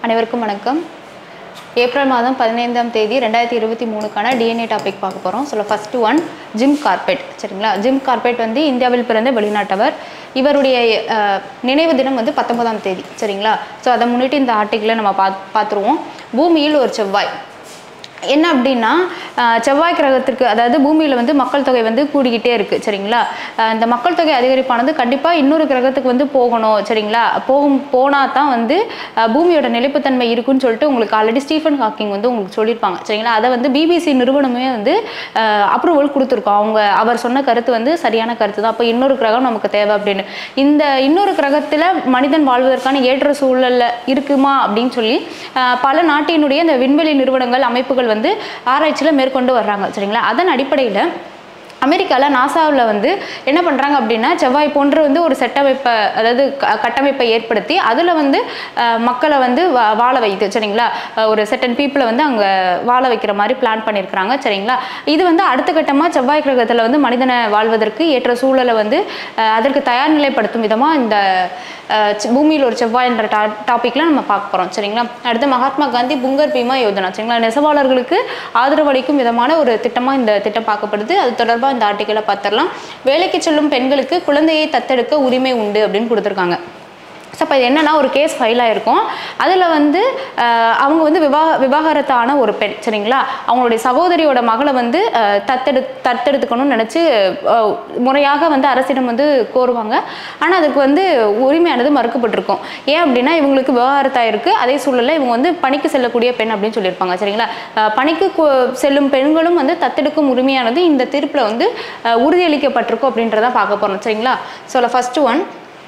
அனைவருக்கும் வணக்கம் ஏப்ரல் மாதம் பதினைந்தாம் தேதி ரெண்டாயிரத்தி இருபத்தி மூணுக்கான டிஎன்ஏ டாபிக் பார்க்க போகிறோம் so first one Jim Corbett சரிங்களா ஜிம் கார்பெட் வந்து இந்தியாவில் பிறந்த வெளிநாட்டவர் இவருடைய அஹ், நினைவு தினம் வந்து பத்தொன்பதாம் தேதி சரிங்களா ஸோ அதை முன்னிட்டு இந்த ஆர்டிக்கிளை நம்ம பாத் பார்த்துருவோம் பூமியில் ஒரு செவ்வாய் என்ன அப்படின்னா அஹ், செவ்வாய் கிரகத்திற்கு அதாவது பூமியில் வந்து மக்கள் தொகை வந்து கூடிக்கிட்டே இருக்குது சரிங்களா அஹ், இந்த மக்கள் தொகை அதிகரிப்பானது கண்டிப்பாக இன்னொரு கிரகத்துக்கு வந்து போகணும் சரிங்களா போகும் போனால் தான் வந்து அஹ், பூமியோட நிலைப்புத்தன்மை இருக்குன்னு சொல்லிட்டு உங்களுக்கு ஆல்ரெடி ஸ்டீஃபன் ஹாக்கிங் வந்து உங்களுக்கு சொல்லியிருப்பாங்க சரிங்களா அதை வந்து பிபிசி நிறுவனமே வந்து அப்ரூவல் கொடுத்துருக்கோம் அவங்க அவர் சொன்ன கருத்து வந்து சரியான கருத்து தான் அப்போ இன்னொரு கிரகம் நமக்கு தேவை அப்படின்னு இந்த இன்னொரு கிரகத்தில் மனிதன் வாழ்வதற்கான ஏற்ற சூழல்ல இருக்குமா அப்படின்னு சொல்லி அஹ், பல நாட்டினுடைய இந்த விண்வெளி நிறுவனங்கள் அமைப்புகள் வந்து ஆராய்ச்சியில் மேற்கொண்டு வர்றாங்க சரிங்களா அதன் அடிப்படையில் அமெரிக்காவில் நாசாவில் வந்து என்ன பண்ணுறாங்க அப்படின்னா செவ்வாய் போன்ற வந்து ஒரு செட்டமைப்பை அதாவது க- கட்டமைப்பை ஏற்படுத்தி அதில் வந்து அஹ், மக்களை வந்து வா வாழ வைத்து சரிங்களா அஹ், ஒரு செட்டன் பீப்புளை வந்து அங்கே வாழ வைக்கிற மாதிரி பிளான் பண்ணியிருக்கிறாங்க சரிங்களா இது வந்து அடுத்த கட்டமாக செவ்வாய் கிரகத்தில் வந்து மனிதனை வாழ்வதற்கு ஏற்ற சூழலை வந்து அஹ், அதற்கு தயார் நிலைப்படுத்தும் விதமாக இந்த அஹ், செ- பூமியில் ஒரு செவ்வாய் என்ற டா டாப்பிக்கில் நம்ம பார்க்க போகிறோம் சரிங்களா அடுத்து மகாத்மா காந்தி புங்கர் பீமா யோஜனா சரிங்களா நெசவாளர்களுக்கு ஆதரவு அளிக்கும் விதமான ஒரு திட்டமாக இந்த திட்டம் பார்க்கப்படுது அது தொடர்பாக இந்த ஆர்டிக்கலை பார்த்துடலாம் வேலைக்கு செல்லும் பெண்களுக்கு குழந்தையை தத்தெடுக்க உரிமை உண்டு அப்படின்னு கொடுத்துருக்காங்க ஸோ அப்போ இது என்னன்னா ஒரு கேஸ் ஃபைல் ஆயிருக்கும் அதில் வந்து அஹ், அவங்க வந்து விவாக விவாகரத்தான ஒரு பெண் சரிங்களா அவங்களுடைய சகோதரியோட மகளை வந்து அஹ், தத்தெடு தத்தெடுத்துக்கணும்னு நினச்சி முறையாக வந்து அரசிடம் வந்து கோருவாங்க ஆனால் அதுக்கு வந்து உரிமையானது மறுக்கப்பட்டிருக்கும் ஏன் அப்படின்னா இவங்களுக்கு விவாகரத்தாயிருக்கு அதே சூழலில் இவங்க வந்து பணிக்கு செல்லக்கூடிய பெண் அப்படின்னு சொல்லியிருப்பாங்க சரிங்களா அஹ், பணிக்கு கு- செல்லும் பெண்களும் வந்து தத்தெடுக்கும் உரிமையானது இந்த தீர்ப்பில் வந்து அஹ், உறுதியளிக்கப்பட்டிருக்கும் அப்படின்றத பார்க்க போகிறோம் சரிங்களா ஸோ ஃபஸ்ட்டு ஒன்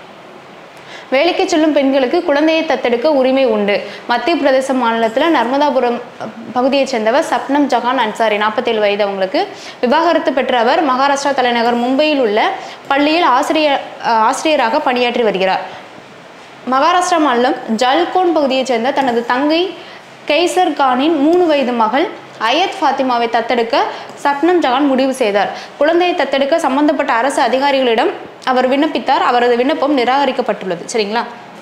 வேலைக்கு செல்லும் பெண்களுக்கு குழந்தையை தத்தெடுக்க உரிமை உண்டு மத்திய பிரதேச மாநிலத்தில் நர்மதாபுரம் அஹ், பகுதியைச் சேர்ந்தவர் சப்னம் ஜஹான் அன்சாரி நாற்பத்தேழு வயது அவங்களுக்கு விவாகரத்து பெற்ற அவர் மகாராஷ்டிரா தலைநகர் மும்பையில் உள்ள பள்ளியில் ஆசிரியர் அஹ், ஆசிரியராக பணியாற்றி வருகிறார் மகாராஷ்டிரா மாநிலம் ஜல்கோன் பகுதியைச் சேர்ந்த தனது தங்கை கெய்சர் கானின் மூணு வயது மகள் அயத் ஃபாத்திமாவை தத்தெடுக்க சப்னம் ஜஹான் முடிவு செய்தார் குழந்தையை தத்தெடுக்க சம்பந்தப்பட்ட அரசு அதிகாரிகளிடம் அவர் விண்ணப்பித்தார் அவரது விண்ணப்பம் நிராகரிக்கப்பட்டுள்ளது சரிங்களா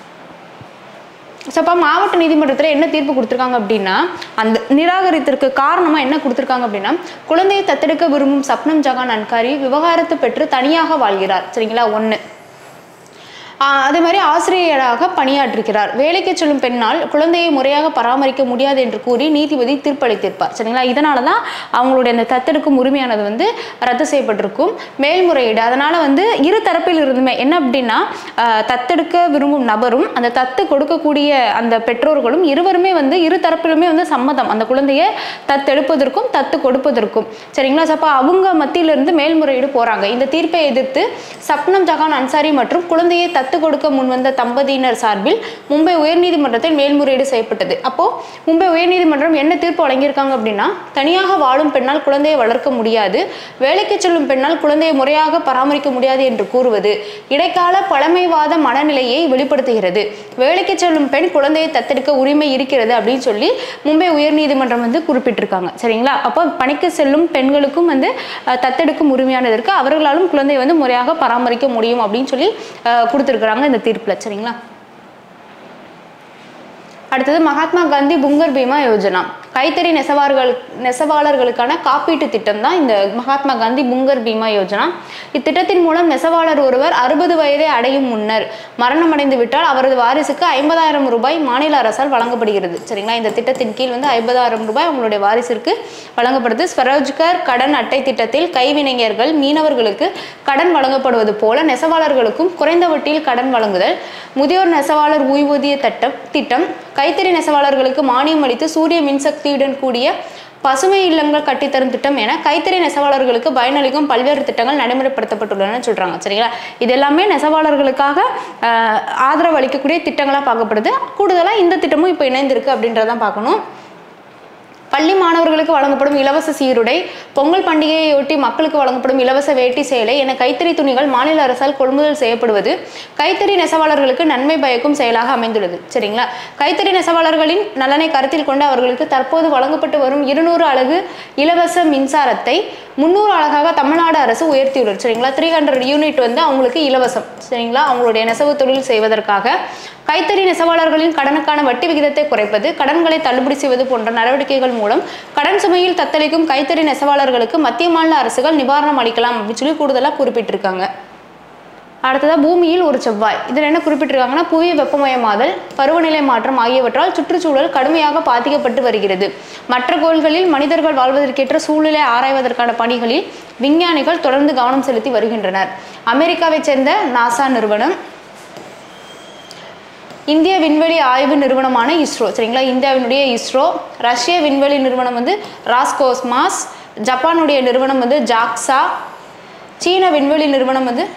ஸோ அப்போ மாவட்ட நீதிமன்றத்தில் என்ன தீர்ப்பு கொடுத்துருக்காங்க அப்படின்னா அந்த நிராகரித்திற்கு காரணமாக என்ன கொடுத்துருக்காங்க அப்படின்னா குழந்தையை தத்தெடுக்க விரும்பும் சப்னம் ஜஹான் அன்காரி விவகாரத்து பெற்று தனியாக வாழ்கிறார் சரிங்களா ஒன்று ஆஹ் அதே மாதிரி ஆசிரியராக பணியாற்றுகிறார் வேலைக்கு செல்லும் பெண்ணால் குழந்தையை முறையாக பராமரிக்க முடியாது என்று கூறி நீதிபதி தீர்ப்பளித்திருப்பார் சரிங்களா இதனால தான் அவங்களுடைய அந்த தத்தெடுக்கும் உரிமையானது வந்து ரத்து செய்யப்பட்டிருக்கும் மேல்முறையீடு அதனால வந்து இரு தரப்பில் இருந்துமே என்ன அப்படின்னா ஆஹ் தத்தெடுக்க விரும்பும் நபரும் அந்த தத்து கொடுக்கக்கூடிய அந்த பெற்றோர்களும் இருவருமே வந்து இரு தரப்பிலுமே வந்து சம்மதம் அந்த குழந்தையை தத்தெடுப்பதற்கும் தத்து கொடுப்பதற்கும் சரிங்களா ஸோ அப்போ அவங்க மத்தியிலிருந்து மேல்முறையீடு போறாங்க இந்த தீர்ப்பை எதிர்த்து சப்னம் ஜஹான் அன்சாரி மற்றும் குழந்தையை தத்து கொடுக்க முன்வந்த தம்பதியினர் சார்பில் மும்பை உயர்நீதிமன்றத்தில் மேல்முறையீடு செய்யப்பட்டது அப்போ மும்பை உயர்நீதிமன்றம் என்ன தீர்ப்பு வழங்கியிருக்காங்க அப்படின்னா தனியாக வாழும் பெண்ணால் குழந்தையை வளர்க்க முடியாது வேலைக்கு செல்லும் பெண்ணால் குழந்தையை முறையாக பராமரிக்க முடியாது என்று கூறுவது இடைக்கால பழமைவாத மனநிலையை வெளிப்படுத்துகிறது வேலைக்கு செல்லும் பெண் குழந்தையை தத்தெடுக்க உரிமை இருக்கிறது அப்படின்னு சொல்லி மும்பை உயர்நீதிமன்றம் வந்து குறிப்பிட்டிருக்காங்க சரிங்களா அப்போ பணிக்கு செல்லும் பெண்களுக்கும் வந்து அஹ், தத்தெடுக்கும் உரிமையானது இருக்கு அவர்களாலும் குழந்தையை வந்து முறையாக பராமரிக்க முடியும் அப்படின்னு சொல்லி அஹ், கொடுத்திருக்கிறாங்க இந்த தீர்ப்பில் சரிங்களா அடுத்தது மகாத்மா காந்தி புங்கர் பீமா யோஜனா கைத்தறி நெசவார்கள் நெசவாளர்களுக்கான காப்பீட்டு திட்டம் தான் இந்த மகாத்மா காந்தி புங்கர் பீமா யோஜனா இத்திட்டத்தின் மூலம் நெசவாளர் ஒருவர் அறுபது வயதை அடையும் முன்னர் மரணமடைந்து விட்டால் அவரது வாரிசுக்கு ஐம்பதாயிரம் ரூபாய் மாநில அரசால் வழங்கப்படுகிறது சரிங்களா இந்த திட்டத்தின் கீழ் வந்து ஐம்பதாயிரம் ரூபாய் அவங்களுடைய வாரிசிற்கு வழங்கப்படுது ஸ்வரோஜ்கர் கடன் அட்டை திட்டத்தில் கைவினைஞர்கள் மீனவர்களுக்கு கடன் வழங்கப்படுவது போல நெசவாளர்களுக்கும் குறைந்த வட்டியில் கடன் வழங்குதல் முதியோர் நெசவாளர் ஓய்வூதிய திட்டம் திட்டம் கைத்தறி நெசவாளர்களுக்கு மானியம் அளித்து சூரிய மின்சக்தியுடன் கூடிய பசுமை இல்லங்கள் கட்டித்தரும் திட்டம் என கைத்தறி நெசவாளர்களுக்கு பயனளிக்கும் பல்வேறு திட்டங்கள் நடைமுறைப்படுத்தப்பட்டுள்ளன சொல்றாங்க சரிங்களா இது எல்லாமே நெசவாளர்களுக்காக ஆஹ், ஆதரவு அளிக்கக்கூடிய திட்டங்களாக பார்க்கப்படுது கூடுதலாக இந்த திட்டமும் இப்போ இணைந்திருக்கு அப்படின்றதான் பார்க்கணும் பள்ளி மாணவர்களுக்கு வழங்கப்படும் இலவச சீருடை பொங்கல் பண்டிகையையொட்டி மக்களுக்கு வழங்கப்படும் இலவச வேட்டி சேலை என கைத்தறி துணிகள் மாநில அரசால் கொள்முதல் செய்யப்படுவது கைத்தறி நெசவாளர்களுக்கு நன்மை பயக்கும் செயலாக அமைந்துள்ளது சரிங்களா கைத்தறி நெசவாளர்களின் நலனை கருத்தில் கொண்டு அவர்களுக்கு தற்போது வழங்கப்பட்டு வரும் இருநூறு அலகு இலவச மின்சாரத்தை முந்நூறு அழகாக தமிழ்நாடு அரசு உயர்த்தியுள்ளது சரிங்களா த்ரீ ஹண்ட்ரட் யூனிட் வந்து அவங்களுக்கு இலவசம் சரிங்களா அவங்களுடைய நெசவு தொழில் செய்வதற்காக கைத்தறி நெசவாளர்களின் கடனுக்கான வட்டி விகிதத்தை குறைப்பது கடன்களை தள்ளுபடி செய்வது போன்ற நடவடிக்கைகள் மூலம் கடன் சுமையில் தத்தளிக்கும் கைத்தறி நெசவாளர்களுக்கு மத்திய மாநில அரசுகள் நிவாரணம் அளிக்கலாம் அப்படின்னு சொல்லி கூடுதலாக குறிப்பிட்டிருக்காங்க அடுத்ததாக பூமியில் ஒரு செவ்வாய் இதில் என்ன குறிப்பிட்டிருக்காங்கன்னா புவி வெப்பமயமாதல் பருவநிலை மாற்றம் ஆகியவற்றால் சுற்றுச்சூழல் கடுமையாக பாதிக்கப்பட்டு வருகிறது மற்ற கோள்களில் மனிதர்கள் வாழ்வதற்கேற்ற சூழ்நிலை ஆராய்வதற்கான பணிகளில் விஞ்ஞானிகள் தொடர்ந்து கவனம் செலுத்தி வருகின்றனர் அமெரிக்காவைச் சேர்ந்த நாசா நிறுவனம் இந்திய விண்வெளி ஆய்வு நிறுவனமான இஸ்ரோ சரிங்களா இந்தியாவினுடைய இஸ்ரோ ரஷ்ய விண்வெளி நிறுவனம் வந்து ராஸ்கோஸ்மாஸ் ஜப்பானுடைய நிறுவனம் வந்து ஜாக்ஸா சீன விண்வெளி நிறுவனம் வந்து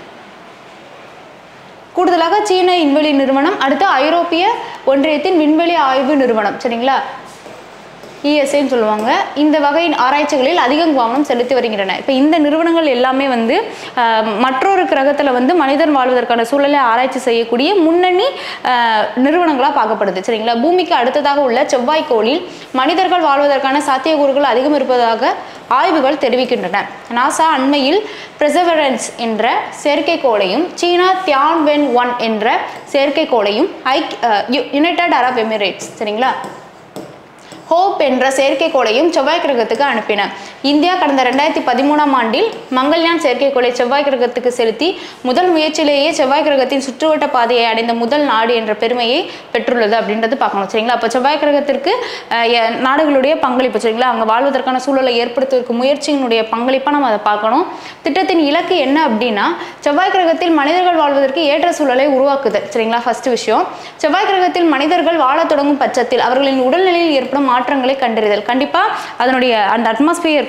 கூடுதலாக சீன விண்வெளி நிறுவனம் அடுத்து ஐரோப்பிய ஒன்றியத்தின் விண்வெளி ஆய்வு நிறுவனம் சரிங்களா இஎஸ்ஐன்னு சொல்லுவாங்க இந்த வகையின் ஆராய்ச்சிகளில் அதிகம் கவனம் செலுத்தி வருகின்றன இப்போ இந்த நிறுவனங்கள் எல்லாமே வந்து ஆஹ், மற்றொரு கிரகத்தில் வந்து மனிதன் வாழ்வதற்கான சூழலை ஆராய்ச்சி செய்யக்கூடிய முன்னணி நிறுவனங்களாக பார்க்கப்படுது சரிங்களா பூமிக்கு அடுத்ததாக உள்ள செவ்வாய் கோளில் மனிதர்கள் வாழ்வதற்கான சாத்தியக்கூறுகள் அதிகம் இருப்பதாக ஆய்வுகள் தெரிவிக்கின்றன நாசா அண்மையில் பிரசவரன்ஸ் என்ற செயற்கைக்கோளையும் சீனா தியான்வென் ஒன் என்ற செயற்கைக்கோளையும் ஐக் யுனைடெட் அரப் எமிரேட்ஸ் சரிங்களா ஹோப் என்ற செயற்கைக்கோளையும் செவ்வாய் கிரகத்துக்கு அனுப்பின இந்தியா கடந்த ரெண்டாயிரத்தி பதிமூணாம் ஆண்டில் மங்கள்யான் செயற்கைக்கோளை செவ்வாய் கிரகத்துக்கு செலுத்தி முதல் முயற்சியிலேயே செவ்வாய் கிரகத்தின் சுற்றுவட்ட பாதையை அடைந்த முதல் நாடு என்ற பெருமையை பெற்றுள்ளது அப்படின்றது பார்க்கணும் சரிங்களா அப்போ செவ்வாய் கிரகத்திற்கு அஹ், எ- நாடுகளுடைய பங்களிப்பு சரிங்களா அங்கே வாழ்வதற்கான சூழலை ஏற்படுத்துவதற்கு முயற்சியினுடைய பங்களிப்பாக நம்ம அதை பார்க்கணும் திட்டத்தின் இலக்கு என்ன அப்படின்னா செவ்வாய் கிரகத்தில் மனிதர்கள் வாழ்வதற்கு ஏற்ற சூழலை உருவாக்குதல் சரிங்களா ஃபர்ஸ்ட் விஷயம் செவ்வாய் கிரகத்தில் மனிதர்கள் வாழத் தொடங்கும் பட்சத்தில் அவர்களின் உடல்நிலையில் ஏற்படும் மாற்றங்களை கண்டறிதல் கண்டிப்பாக அதனுடைய அந்த அட்மாஸ்பியர்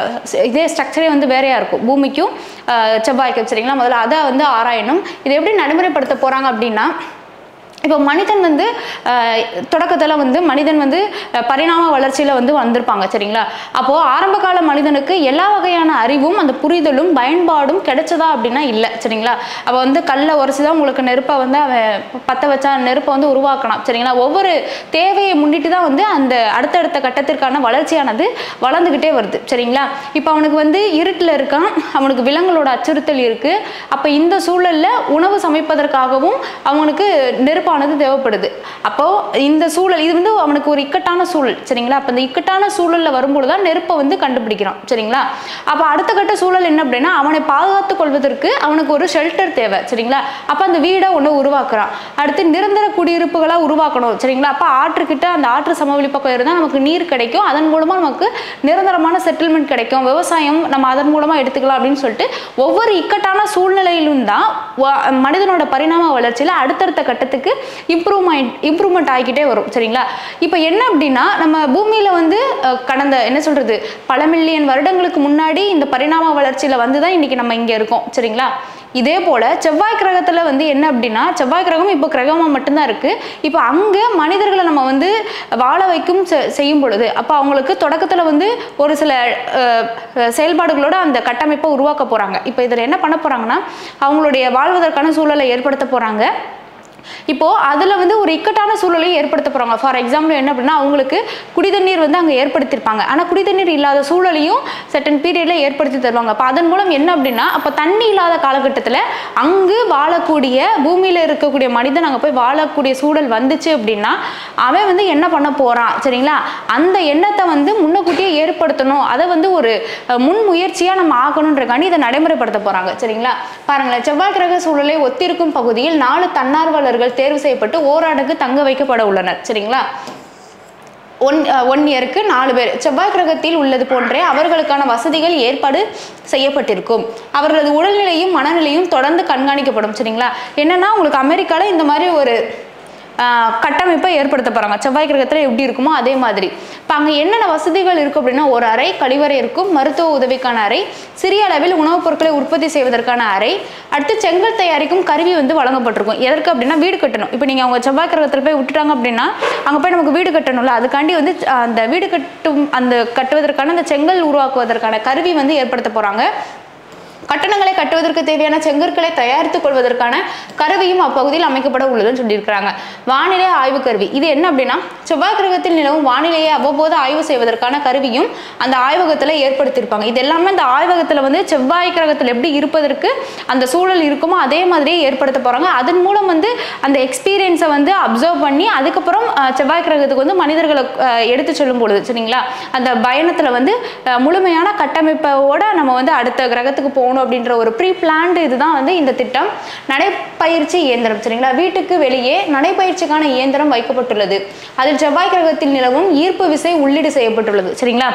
இதே ஸ்ட்ரக்சரே வந்து வேறையாக இருக்கும் பூமிக்கும் அஹ், செவ்வாய்க்கும் சரிங்களா முதல்ல அதை வந்து ஆராயணும் இதை எப்படி நடைமுறைப்படுத்த போகிறாங்க அப்படின்னா இப்போ மனிதன் வந்து தொடக்கத்தில் வந்து மனிதன் வந்து அஹ், பரிணாம வளர்ச்சியில் வந்து வந்திருப்பாங்க சரிங்களா அப்போது ஆரம்ப கால மனிதனுக்கு எல்லா வகையான அறிவும் அந்த புரிதலும் பயன்பாடும் கிடைச்சதா அப்படின்னா இல்லை சரிங்களா அப்போ வந்து கல்லை உரைச்சி தான் உங்களுக்கு நெருப்பை வந்து அவன் பற்ற வச்சா நெருப்பை வந்து உருவாக்கணும் சரிங்களா ஒவ்வொரு தேவையை முன்னிட்டு தான் வந்து அந்த அடுத்தடுத்த கட்டத்திற்கான வளர்ச்சியானது வளர்ந்துக்கிட்டே வருது சரிங்களா இப்போ அவனுக்கு வந்து இருட்டில் இருக்கான் அவனுக்கு விலங்குகளோட அச்சுறுத்தல் இருக்குது அப்போ இந்த சூழல்ல உணவு சமைப்பதற்காகவும் அவனுக்கு நெருப்பானது தேவைப்படுது அப்போ இந்த சூழல் இது வந்து அவனுக்கு ஒரு இக்கட்டான சூழல் சரிங்களா அப்போ இந்த இக்கட்டான சூழல்ல வரும்பொழுது தான் நெருப்பை வந்து கண்டுபிடிக்கிறான் சரிங்களா அப்போ அடுத்த கட்ட சூழல் என்ன அப்படின்னா அவனை பாதுகாத்துக் கொள்வதற்கு அவனுக்கு ஒரு ஷெல்டர் தேவை சரிங்களா அப்போ அந்த வீடை ஒன்று உருவாக்குறான் அடுத்து நிரந்தர குடியிருப்புகளா உருவாக்கணும் சரிங்களா அப்போ ஆற்றுக்கிட்ட அந்த ஆற்று சமவெளி பக்கம் இருந்தால் நமக்கு நீர் கிடைக்கும் அதன் மூலமா நமக்கு நிரந்தரமான செட்டில்மெண்ட் கிடைக்கும் விவசாயம் நம்ம அதன் மூலமா எடுத்துக்கலாம் அப்படின்னு சொல்லிட்டு ஒவ்வொரு இக்கட்டான சூழ்நிலையிலும் தான் வ- மனிதனோட பரிணாம வளர்ச்சியில் அடுத்தடுத்த கட்டத்துக்கு இம்ப்ரூவ்மெண்ட் இம்ப்ரூவ்மெண்ட் ஆகிக்கிட்டே வரும் சரிங்களா இப்போ என்ன அப்படின்னா நம்ம பூமியில வந்து அஹ், கடந்த என்ன சொல்றது பல மில்லியன் வருடங்களுக்கு முன்னாடி இந்த பரிணாம வளர்ச்சியில வந்து தான் இன்னைக்கு நம்ம இங்க இருக்கோம் சரிங்களா இதே போல செவ்வாய் கிரகத்துல வந்து என்ன அப்படின்னா செவ்வாய் கிரகம் இப்போ கிரகமா மட்டும்தான் இருக்கு இப்போ அங்க மனிதர்களை நம்ம வந்து வாழ வைக்கும் செ- செய்யும் பொழுது அப்போ அவங்களுக்கு தொடக்கத்துல வந்து ஒரு சில அஹ், அஹ், செயல்பாடுகளோட அந்த கட்டமைப்பை உருவாக்க போறாங்க இப்போ இதில் என்ன பண்ண போறாங்கன்னா அவங்களுடைய வாழ்வதற்கான சூழலை ஏற்படுத்த போறாங்க இப்போ அதில் வந்து ஒரு இக்கட்டான சூழலை ஏற்படுத்த போகிறாங்க ஃபார் எக்ஸாம்பிள் என்ன அப்படின்னா அவங்களுக்கு குடிதண்ணீர் வந்து அங்கே ஏற்படுத்தியிருப்பாங்க ஆனால் குடிதண்ணீர் இல்லாத சூழலையும் செட்டன் பீரியடில் ஏற்படுத்தி தருவாங்க அப்போ அதன் மூலம் என்ன அப்படின்னா அப்போ தண்ணி இல்லாத காலகட்டத்தில் அங்கு வாழக்கூடிய பூமியில் இருக்கக்கூடிய மனிதன் அங்கே போய் வாழக்கூடிய சூழல் வந்துச்சு அப்படின்னா அவன் வந்து என்ன பண்ண போகிறான் சரிங்களா அந்த எண்ணத்தை வந்து முன்னக்கூட்டியே ஏற்படுத்தணும் அதை வந்து ஒரு அஹ், முன் முயற்சியாக நம்ம ஆக்கணுன்றக்காண்டி இதை நடைமுறைப்படுத்த போகிறாங்க சரிங்களா பாருங்களேன் செவ்வாய் கிரக சூழலை ஒத்திருக்கும் பகுதியில் நாலு தன்னார்வலர்கள் தேர்வு செய்யப்பட்டு ஓராண்டுக்கு தங்க வைக்கப்பட உள்ளனர் சரிங்களா ஒன் ஒன் இயருக்கு நாலு பேர் செவ்வாய் கிரகத்தில் உள்ளது போன்றே அவர்களுக்கான வசதிகள் ஏற்பாடு செய்யப்பட்டிருக்கும் அவர்களது உடல்நிலையும் மனநிலையும் தொடர்ந்து கண்காணிக்கப்படும் சரிங்களா என்னன்னா உங்களுக்கு அமெரிக்காவில் இந்த மாதிரி ஒரு ஆஹ், கட்டமைப்பை ஏற்படுத்த போகிறாங்க செவ்வாய் கிரகத்தில் எப்படி இருக்குமோ அதே மாதிரி இப்போ அங்கே என்னென்ன வசதிகள் இருக்கும் அப்படின்னா ஒரு அறை கழிவறை இருக்கும் மருத்துவ உதவிக்கான அறை சிறிய அளவில் உணவுப் பொருட்களை உற்பத்தி செய்வதற்கான அறை அடுத்து செங்கல் தயாரிக்கும் கருவி வந்து வழங்கப்பட்டிருக்கும் எதற்கு அப்படின்னா வீடு கட்டணும் இப்போ நீங்கள் அவங்க செவ்வாய் கிரகத்தில் போய் விட்டுட்டாங்க அப்படின்னா அங்கே போய் நமக்கு வீடு கட்டணும்ல அதுக்காண்டி வந்து அஹ், அந்த வீடு கட்டும் அந்த கட்டுவதற்கான அந்த செங்கல் உருவாக்குவதற்கான கருவி வந்து ஏற்படுத்த போகிறாங்க கட்டணங்களை கட்டுவதற்கு தேவையான செங்கற்களை தயாரித்துக் கொள்வதற்கான கருவியும் அப்பகுதியில் அமைக்கப்பட உள்ளதுன்னு சொல்லியிருக்கிறாங்க வானிலை ஆய்வு கருவி இது என்ன அப்படின்னா செவ்வாய் கிரகத்தில் நிலவும் வானிலையை அவ்வப்போது ஆய்வு செய்வதற்கான கருவியும் அந்த ஆய்வகத்தில் ஏற்படுத்தியிருப்பாங்க இது எல்லாமே அந்த ஆய்வகத்தில் வந்து செவ்வாய் கிரகத்தில் எப்படி இருப்பதற்கு அந்த சூழல் இருக்குமோ அதே மாதிரியே ஏற்படுத்த போகிறாங்க அதன் மூலம் வந்து அந்த எக்ஸ்பீரியன்ஸை வந்து அப்சர்வ் பண்ணி அதுக்கப்புறம் அஹ், செவ்வாய் கிரகத்துக்கு வந்து மனிதர்களை அஹ், எடுத்து செல்லும் பொழுது சரிங்களா அந்த பயணத்தில் வந்து அஹ், முழுமையான கட்டமைப்போட நம்ம வந்து அடுத்த கிரகத்துக்கு போகணும் அப்படின்ற ஒரு ப்ரீ பிளான்டு இதுதான் வந்து இந்த திட்டம் நடைப்பயிற்சி இயந்திரம் சரிங்களா வீட்டுக்கு வெளியே நடைப்பயிற்சிக்கான இயந்திரம் வைக்கப்பட்டுள்ளது அதில் செவ்வாய் கிரகத்தில் நிலவும் ஈர்ப்பு விசை உள்ளீடு செய்யப்பட்டுள்ளது சரிங்களா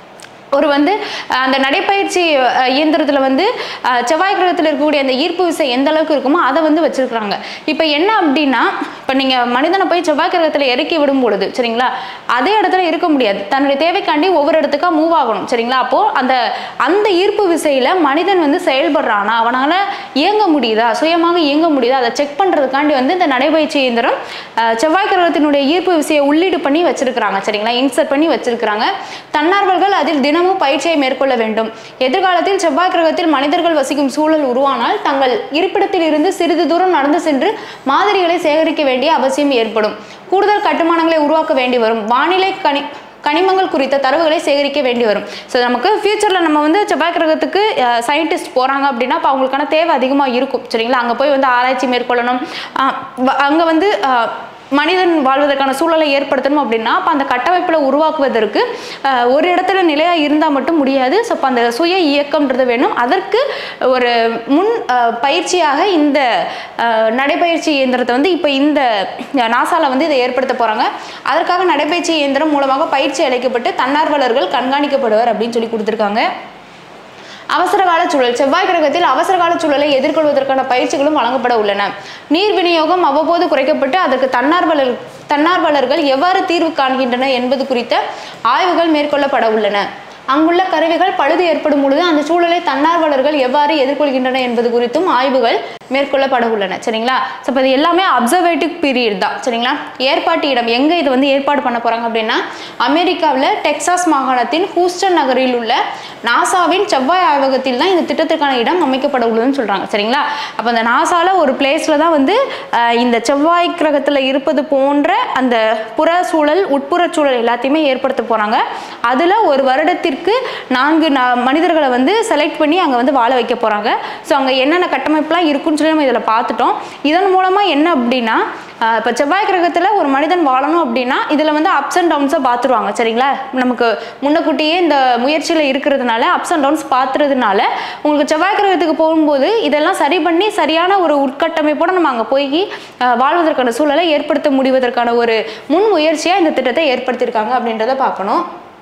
ஒரு வந்து அஹ், அந்த நடைப்பயிற்சி அஹ், இயந்திரத்தில் வந்து அஹ், செவ்வாய் கிரகத்தில் இருக்கக்கூடிய அந்த ஈர்ப்பு விசை எந்த அளவுக்கு இருக்குமோ அதை வந்து வச்சிருக்கிறாங்க இப்போ என்ன அப்படின்னா இப்போ நீங்கள் மனிதனை போய் செவ்வாய் கிரகத்தில் இறக்கி விடும் பொழுது சரிங்களா அதே இடத்துல இருக்க முடியாது தன்னுடைய தேவைக்காண்டி ஒவ்வொரு இடத்துக்கா மூவ் ஆகணும் சரிங்களா அப்போது அந்த அந்த ஈர்ப்பு விசையில் மனிதன் வந்து செயல்படுறானா அவனால் இயங்க முடியுதா சுயமாக இயங்க முடியுதா அதை செக் பண்ணுறதுக்காண்டி வந்து இந்த நடைபயிற்சி இயந்திரம் அஹ், செவ்வாய் கிரகத்தினுடைய ஈர்ப்பு விசையை உள்ளீடு பண்ணி வச்சிருக்கிறாங்க சரிங்களா இன்சர்ட் பண்ணி வச்சிருக்கிறாங்க தன்னார்வர்கள் அதில் தினமும் பயிற்சியை மேற்கொள்ள வேண்டும் எதிர்காலத்தில் செவ்வாய் கிரகத்தில் மனிதர்கள் வசிக்கும் சூழல் உருவானால் தங்கள் இருப்பிடத்தில் இருந்து சிறிது தூரம் நடந்து சென்று மாதிரிகளை சேகரிக்க வேண்டிய அவசியம் ஏற்படும் கூடுதல் கட்டுமானங்களை உருவாக்க வேண்டி வரும் வானிலை கணி கனிமங்கள் குறித்த தரவுகளை சேகரிக்க வேண்டி வரும் ஸோ நமக்கு ஃபியூச்சரில் நம்ம வந்து செவ்வாய் கிரகத்துக்கு சயின்டிஸ்ட் போகிறாங்க அப்படின்னா அப்போ அவங்களுக்கான தேவை அதிகமாக இருக்கும் சரிங்களா அங்கே போய் வந்து ஆராய்ச்சி மேற்கொள்ளணும் அங்கே வந்து அஹ், மனிதன் வாழ்வதற்கான சூழலை ஏற்படுத்தணும் அப்படின்னா அப்போ அந்த கட்டமைப்பில் உருவாக்குவதற்கு அஹ், ஒரு இடத்துல நிலையாக இருந்தால் மட்டும் முடியாது ஸோ அப்போ அந்த சுய இயக்கம்ன்றது வேணும் அதற்கு ஒரு முன் அஹ், பயிற்சியாக இந்த அஹ், நடைப்பயிற்சி இயந்திரத்தை வந்து இப்போ இந்த நாசால வந்து இதை ஏற்படுத்த போகிறாங்க அதற்காக நடைப்பயிற்சி இயந்திரம் மூலமாக பயிற்சி அளிக்கப்பட்டு தன்னார்வலர்கள் கண்காணிக்கப்படுவர் அப்படின்னு சொல்லி கொடுத்துருக்காங்க அவசர கால சூழல் செவ்வாய் கிரகத்தில் அவசர கால சூழலை எதிர்கொள்வதற்கான பயிற்சிகளும் வழங்கப்பட உள்ளன நீர் விநியோகம் அவ்வப்போது குறைக்கப்பட்டு அதற்கு தன்னார்வலர் தன்னார்வலர்கள் எவ்வாறு தீர்வு காண்கின்றன என்பது குறித்த ஆய்வுகள் மேற்கொள்ளப்பட உள்ளன அங்குள்ள கருவிகள் பழுது ஏற்படும் பொழுது அந்த சூழலை தன்னார்வலர்கள் எவ்வாறு எதிர்கொள்கின்றன என்பது குறித்தும் ஆய்வுகள் மேற்கொள்ளப்பட உள்ளன சரிங்களா ஸோ இப்போ இது எல்லாமே அப்சர்வேட்டிவ் பீரியட் தான் சரிங்களா ஏற்பாட்டு இடம் எங்கே இது வந்து ஏற்பாடு பண்ண போகிறாங்க அப்படின்னா அமெரிக்காவில் டெக்சாஸ் மாகாணத்தின் ஹூஸ்டன் நகரில் உள்ள நாசாவின் செவ்வாய் ஆய்வகத்தில் தான் இந்த திட்டத்திற்கான இடம் அமைக்கப்பட உள்ளதுன்னு சொல்கிறாங்க சரிங்களா அப்போ அந்த நாசாவில் ஒரு பிளேஸில் தான் வந்து அஹ், இந்த செவ்வாய் கிரகத்தில் இருப்பது போன்ற அந்த புற சூழல் உட்புற சூழல் எல்லாத்தையுமே ஏற்படுத்த போகிறாங்க அதில் ஒரு வருடத்திற்கு நான்கு நா- மனிதர்களை வந்து செலக்ட் பண்ணி அங்கே வந்து வாழ வைக்க போகிறாங்க ஸோ அங்கே என்னென்ன கட்டமைப்புலாம் இருக்குன்னு சொல்லி நம்ம இதில் பார்த்துட்டோம் இதன் மூலமாக என்ன அப்படின்னா இப்போ செவ்வாய் கிரகத்தில் ஒரு மனிதன் வாழணும் அப்படின்னா இதில் வந்து அப்ஸ் அண்ட் டவுன்ஸை பார்த்துருவாங்க சரிங்களா நமக்கு முன்னக்கூட்டியே இந்த முயற்சியில் இருக்கிறதுனால அப்ஸ் அண்ட் டவுன்ஸ் பார்த்துறதுனால உங்களுக்கு செவ்வாய் கிரகத்துக்கு போகும்போது இதெல்லாம் சரி பண்ணி சரியான ஒரு உட்கட்டமைப்போட நம்ம அங்கே போய் அஹ், வாழ்வதற்கான சூழலை ஏற்படுத்த முடிவதற்கான ஒரு முன் முயற்சியாக இந்த திட்டத்தை ஏற்படுத்தியிருக்காங்க அப்படின்றத பார்க்கணும்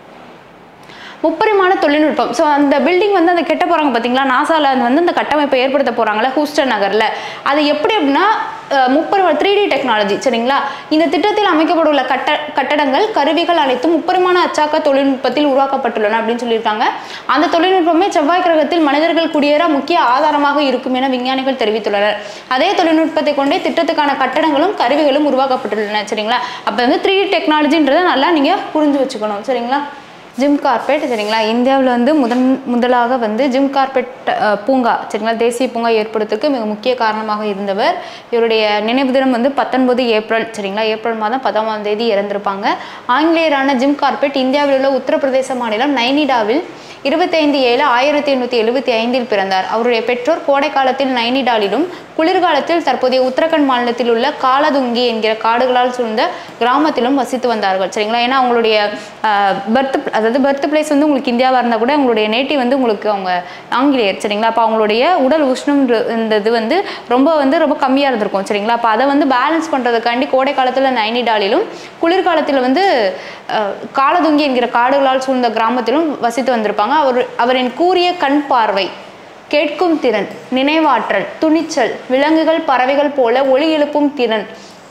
முப்பரிமாண தொழில்நுட்பம் ஸோ அந்த பில்டிங் வந்து அந்த கெட்ட போகிறாங்க பார்த்தீங்களா நாசால அது வந்து அந்த கட்டமைப்பை ஏற்படுத்த போகிறாங்களே ஹூஸ்டன் நகரில் அது எப்படி அப்படின்னா அஹ், முப்பரிமாண த்ரீ டி டெக்னாலஜி சரிங்களா இந்த திட்டத்தில் அமைக்கப்பட்டுள்ள கட்ட கட்டடங்கள் கருவிகள் அனைத்தும் முப்பரிமாண அச்சாக்க தொழில்நுட்பத்தில் உருவாக்கப்பட்டுள்ளன அப்படின்னு சொல்லியிருக்காங்க அந்த தொழில்நுட்பமே செவ்வாய் கிரகத்தில் மனிதர்கள் குடியேற முக்கிய ஆதாரமாக இருக்கும் என விஞ்ஞானிகள் தெரிவித்துள்ளனர் அதே தொழில்நுட்பத்தை கொண்டே திட்டத்துக்கான கட்டடங்களும் கருவிகளும் உருவாக்கப்பட்டுள்ளன சரிங்களா அப்போ வந்து த்ரீ டி டெக்னாலஜின்றதை நல்லா நீங்கள் புரிஞ்சு வச்சுக்கணும் சரிங்களா ஜிம் கார்பெட் சரிங்களா இந்தியாவில் வந்து முதன் முதலாக வந்து ஜிம் கார்பெட் அஹ், பூங்கா சரிங்களா தேசிய பூங்கா ஏற்படுத்துறதுக்கு மிக முக்கிய காரணமாக இருந்தவர் இவருடைய நினைவு தினம் வந்து பத்தொன்பது ஏப்ரல் சரிங்களா ஏப்ரல் மாதம் பத்தாம் தேதி இறந்திருப்பாங்க ஆங்கிலேயரான ஜிம் கார்பெட் இந்தியாவில் உள்ள உத்தரப்பிரதேச மாநிலம் நைனிடாவில் இருபத்தைந்து ஏழு ஆயிரத்தி எண்ணூற்றி எழுபத்தி ஐந்தில் பிறந்தார் அவருடைய பெற்றோர் கோடை காலத்தில் நைனிடாலிலும் குளிர்காலத்தில் தற்போதைய உத்தரகண்ட் மாநிலத்தில் உள்ள காலதுங்கி என்கிற காடுகளால் சூழ்ந்த கிராமத்திலும் வசித்து வந்தார்கள் சரிங்களா ஏன்னா அவங்களுடைய பர்த் அதாவது பர்த் பிளேஸ் வந்து உங்களுக்கு இந்தியாவாக இருந்தால் கூட அவங்களுடைய நேட்டிவ் வந்து உங்களுக்கு அவங்க ஆங்கிலேயர் சரிங்களா அப்போ அவங்களுடைய உடல் உஷ்ணம் இந்த இது வந்து ரொம்ப வந்து ரொம்ப கம்மியாக இருந்திருக்கும் சரிங்களா அப்போ அதை வந்து பேலன்ஸ் பண்ணுறதுக்காண்டி கோடை காலத்தில் நைனிடாலிலும் குளிர்காலத்தில் வந்து அஹ், காலதுங்கி என்கிற காடுகளால் சூழ்ந்த கிராமத்திலும் வசித்து வந்திருப்பாங்க அவர் அவரின் கூரிய கண் பார்வை கேட்கும் திறன் நினைவாற்றல் துணிச்சல் விலங்குகள் பறவைகள் போல ஒளி எழுப்பும் திறன்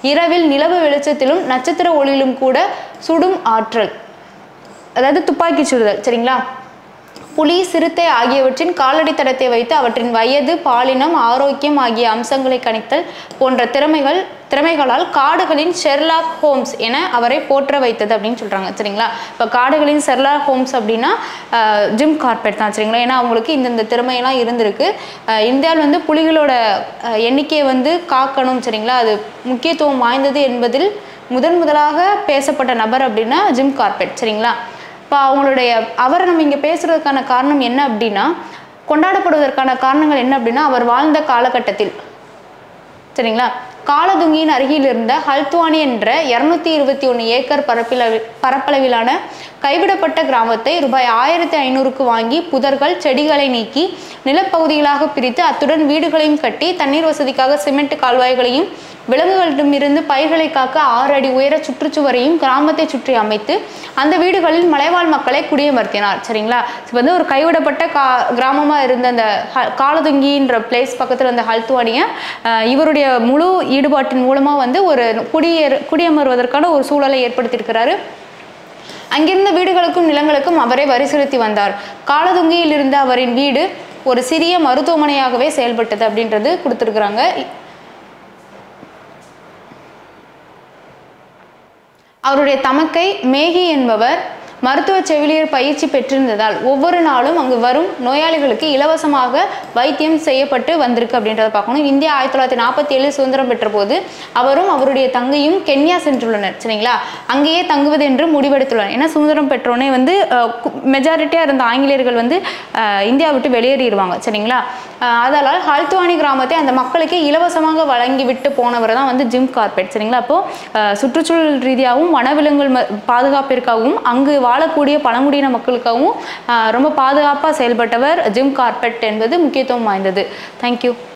இரவில் நிலவு வெளிச்சத்திலும் நட்சத்திர ஒளியிலும் கூட சுடும் ஆற்றல் அதாவது துப்பாக்கி சுடுதல் சரிங்களா புலி சிறுத்தை ஆகியவற்றின் காலடி தடத்தை வைத்து அவற்றின் வயது பாலினம் ஆரோக்கியம் ஆகிய அம்சங்களை கணித்தல் போன்ற திறமைகள் திறமைகளால் காடுகளின் ஷெர்லாக் ஹோம்ஸ் என அவரை போற்ற வைத்தது அப்படின்னு சொல்றாங்க சரிங்களா இப்போ காடுகளின் ஷெர்லாக் ஹோம்ஸ் அப்படின்னா ஆஹ், ஜிம் கார்பெட் தான் சரிங்களா ஏன்னா அவங்களுக்கு இந்தந்த திறமையெல்லாம் இருந்திருக்கு ஆஹ், இந்தியாவில் வந்து புலிகளோட ஆஹ், எண்ணிக்கையை வந்து காக்கணும் சரிங்களா அது முக்கியத்துவம் வாய்ந்தது என்பதில் முதன் முதலாக பேசப்பட்ட நபர் அப்படின்னா ஜிம் கார்பெட் சரிங்களா இப்போ அவங்களுடைய அவரை நம்ம இங்கே பேசுறதுக்கான காரணம் என்ன அப்படின்னா கொண்டாடப்படுவதற்கான காரணங்கள் என்ன அப்படின்னா அவர் வாழ்ந்த காலகட்டத்தில் சரிங்களா காலதுங்கியின் அருகில் இருந்த ஹல்துவானி என்ற இரநூத்தி இருபத்தி ஒன்று ஏக்கர் பரப்பிளவி பரப்பளவிலான கைவிடப்பட்ட கிராமத்தை ரூபாய் ஆயிரத்தி ஐநூறுக்கு வாங்கி புதர்கள் செடிகளை நீக்கி நிலப்பகுதிகளாக பிரித்து அத்துடன் வீடுகளையும் கட்டி தண்ணீர் வசதிக்காக சிமெண்ட் கால்வாய்களையும் விலங்குகளிடமிருந்து பயிர்களை காக்க ஆறு அடி உயர சுற்றுச்சுவரையும் கிராமத்தை சுற்றி அமைத்து அந்த வீடுகளில் மலைவாழ் மக்களை குடியமர்த்தினார் சரிங்களா இப்போ வந்து ஒரு கைவிடப்பட்ட கா கிராமமாக இருந்த அந்த ஹ- காலதுங்கின்ற பிளேஸ் பக்கத்தில் இருந்த ஹல்துவானியை அஹ், இவருடைய முழு ஈடுபாட்டின் மூலமாக வந்து ஒரு குடியேற குடியமர்வதற்கான ஒரு சூழலை ஏற்படுத்தியிருக்கிறாரு அங்கிருந்த வீடுகளுக்கும் நிலங்களுக்கும் அவரே வரி செலுத்தி வந்தார் காலதுங்கியில் இருந்த அவரின் வீடு ஒரு சிறிய மருத்துவமனையாகவே செயல்பட்டது அப்படின்றது கொடுத்துருக்குறாங்க அவருடைய தமக்கை மேகி என்பவர் மருத்துவ செவிலியர் பயிற்சி பெற்றிருந்ததால் ஒவ்வொரு நாளும் அங்கு வரும் நோயாளிகளுக்கு இலவசமாக வைத்தியம் செய்யப்பட்டு வந்திருக்கு அப்படின்றத பார்க்கணும் இந்தியா ஆயிரத்தி தொள்ளாயிரத்தி நாற்பத்தி ஏழு சுதந்திரம் பெற்ற போது அவரும் அவருடைய தங்கையும் கென்யா சென்றுள்ளனர் சரிங்களா அங்கேயே தங்குவது என்று முடிவெடுத்துள்ளனர் ஏன்னா சுதந்திரம் பெற்றோனே வந்து மெஜாரிட்டியாக இருந்த ஆங்கிலேயர்கள் வந்து அஹ், இந்தியா விட்டு வெளியேறிடுவாங்க சரிங்களா அஹ், அதனால் ஹல்துவானி கிராமத்தை அந்த மக்களுக்கு இலவசமாக வழங்கி விட்டு போனவர் தான் வந்து ஜிம் கார்பெட் சரிங்களா அப்போ அஹ், சுற்றுச்சூழல் ரீதியாகவும் வனவிலங்குகள் ம- பாதுகாப்பிற்காகவும் அங்கு வாழக்கூடிய பழங்குடியின மக்களுக்காகவும் அஹ், ரொம்ப பாதுகாப்பாக செயல்பட்டவர் ஜிம் கார்பெட் என்பது முக்கியத்துவம் வாய்ந்தது தேங்க்யூ